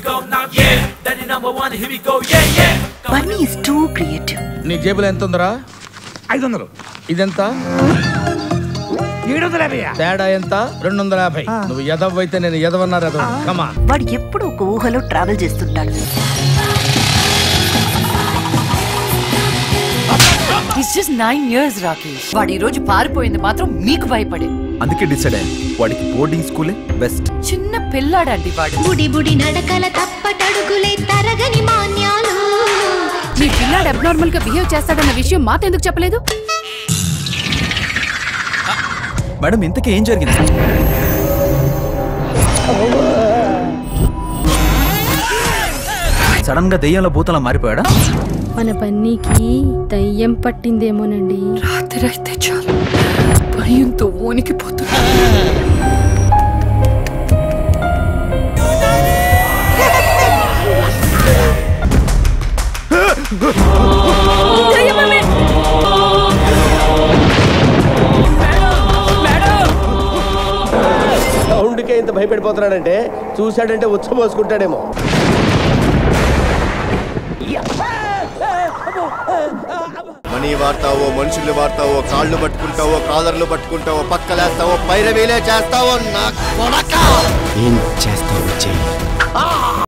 go now, yeah. Daddy number one, here we go, yeah, yeah. Bunny is too creative నీ జేబులో ఎంత ఉందరా ఐదు వందలు ఇదెంత ఏడు వందల యాభై తేడా ఎంత రెండు వందల యాభై నువ్వు ఎదవ అయితే నేను ఎదవన్నారు ఎదవ కమా వాడు ఎప్పుడు ఒక ఊహలో ట్రావెల్ చేస్తుంటాడు it's just nine years Rakesh వాడు ఈ రోజు పారిపోయింది మాత్రం మీకు భయపడే అందుకే డిసైడ్ అయ్యాను వాడికి బోర్డింగ్ స్కూలే బెస్ట్ చిన్న పిల్లాడండి వాడు బుడి బుడి నడకల తప్పటడుగులే తరగని మాన్యాలు మీ పిల్లాడు అబ్నార్మల్ గా బిహేవ్ చేస్తాడన్న విషయం మాతో ఎందుకు చెప్పలేదు మేడం ఇంతకీ ఏం జరిగింది సడన్ గా దెయ్యంలో భూతంలో మారిపోయాడా మన బన్నీకి దయ్యం పట్టిందేమోనండి రాత్రి అయితే చాలు భయంతో వణికిపోతున్నా సౌండ్కే ఇంత భయపడిపోతున్నాడంటే చూశాడంటే ఉచ్చబోసుకుంటాడేమో మనీ వాడతావో మనుషులు వాడతావో కాళ్ళు పట్టుకుంటావో కాలర్లు పట్టుకుంటావో పక్కలేస్తావో పైరవీలే చేస్తావో నా కొడక ఏం చేస్తావు చెయ్యి